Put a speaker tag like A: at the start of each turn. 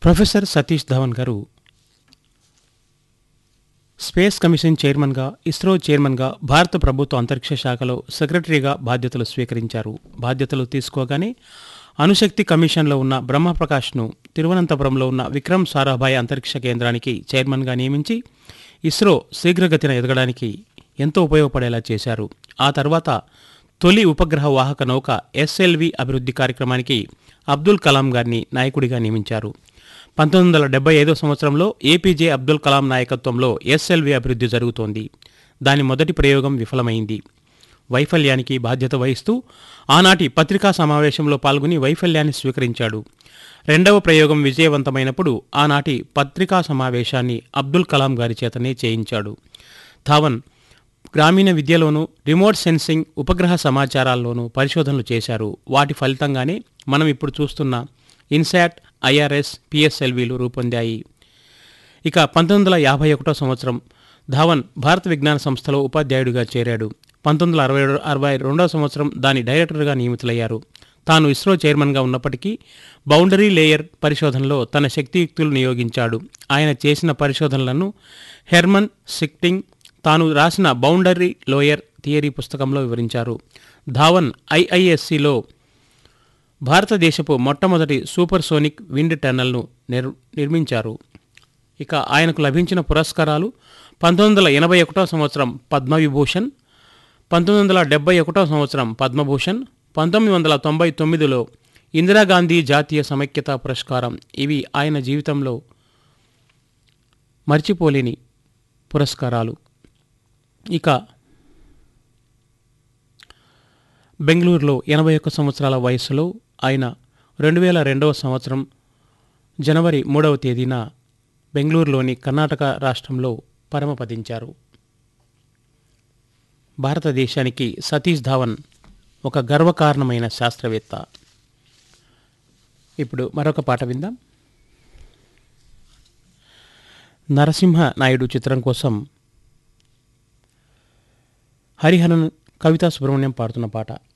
A: professor Satish Dhawan గారు space commission చైర్మన్గా ఇస్రో చైర్మన్గా భారత ప్రభుత్వ అంతరిక్ష శాఖలో సెక్రటరీగా బాధ్యతలు స్వీకరించారు బాధ్యతలు తీసుకోగానే అణుశక్తి కమిషన్లో ఉన్న బ్రహ్మప్రకాష్ను తిరువనంతపురంలో ఉన్న విక్రమ్ సారాభాయ్ అంతరిక్ష కేంద్రానికి చైర్మన్గా నియమించి ఇస్రో శీఘ్రగతిన ఎదగడానికి ఎంతో ఉపయోగపడేలా చేశారు ఆ తర్వాత తొలి ఉపగ్రహ వాహక నౌక ఎస్ఎల్వి అభివృద్ధి కార్యక్రమానికి అబ్దుల్ కలాం గారిని నాయకుడిగా నియమించారు పంతొమ్మిది వందల డెబ్బై ఐదో సంవత్సరంలో ఏపీజే అబ్దుల్ కలాం నాయకత్వంలో ఎస్ఎల్వి అభివృద్ధి జరుగుతోంది దాని మొదటి ప్రయోగం విఫలమైంది వైఫల్యానికి బాధ్యత వహిస్తూ ఆనాటి పత్రికా సమావేశంలో పాల్గొని వైఫల్యాన్ని స్వీకరించాడు రెండవ ప్రయోగం విజయవంతమైనప్పుడు ఆనాటి పత్రికా సమావేశాన్ని అబ్దుల్ కలాం గారి చేతనే చేయించాడు ధావన్ గ్రామీణ విద్యలోనూ రిమోట్ సెన్సింగ్ ఉపగ్రహ సమాచారాల్లోనూ పరిశోధనలు చేశారు వాటి ఫలితంగానే మనం ఇప్పుడు చూస్తున్న ఇన్సాట్ ఐఆర్ఎస్ పిఎస్ఎల్వీలు రూపొందాయి ఇక పంతొమ్మిది వందల యాభై ఒకటో సంవత్సరం ధావన్ భారత విజ్ఞాన సంస్థలో ఉపాధ్యాయుడిగా చేరాడు పంతొమ్మిది వందల అరవై అరవై రెండవ సంవత్సరం దాని డైరెక్టర్గా నియమితులయ్యారు తాను ఇస్రో చైర్మన్గా ఉన్నప్పటికీ బౌండరీ లేయర్ పరిశోధనలో తన శక్తియుక్తులు నియోగించాడు ఆయన చేసిన పరిశోధనలను హెర్మన్ సిక్టింగ్ తాను రాసిన బౌండరీ లోయర్ థియరీ పుస్తకంలో వివరించారు ధావన్ ఐఐఎస్సిలో భారతదేశపు మొట్టమొదటి సూపర్ సోనిక్ విండ్ టన్నల్ను నిర్ నిర్మించారు ఇక ఆయనకు లభించిన పురస్కారాలు పంతొమ్మిది వందల ఎనభై ఒకటో సంవత్సరం పద్మవిభూషణ్ పంతొమ్మిది వందల డెబ్బై ఒకటో సంవత్సరం పద్మభూషణ్ పంతొమ్మిది వందల తొంభై తొమ్మిదిలో ఇందిరాగాంధీ జాతీయ సమైక్యత పురస్కారం ఇవి ఆయన జీవితంలో మర్చిపోలేని పురస్కారాలు ఇక బెంగళూరులో ఎనభై ఒక్క సంవత్సరాల వయస్సులో ఆయన రెండు వేల రెండవ సంవత్సరం జనవరి మూడవ తేదీన బెంగళూరులోని కర్ణాటక రాష్ట్రంలో పరమపదించారు భారతదేశానికి సతీష్ ధావన్ ఒక గర్వకారణమైన శాస్త్రవేత్త ఇప్పుడు మరొక పాట విందాం నరసింహ నాయుడు చిత్రం కోసం హరిహరన్ కవితా సుబ్రహ్మణ్యం పాడుతున్న పాట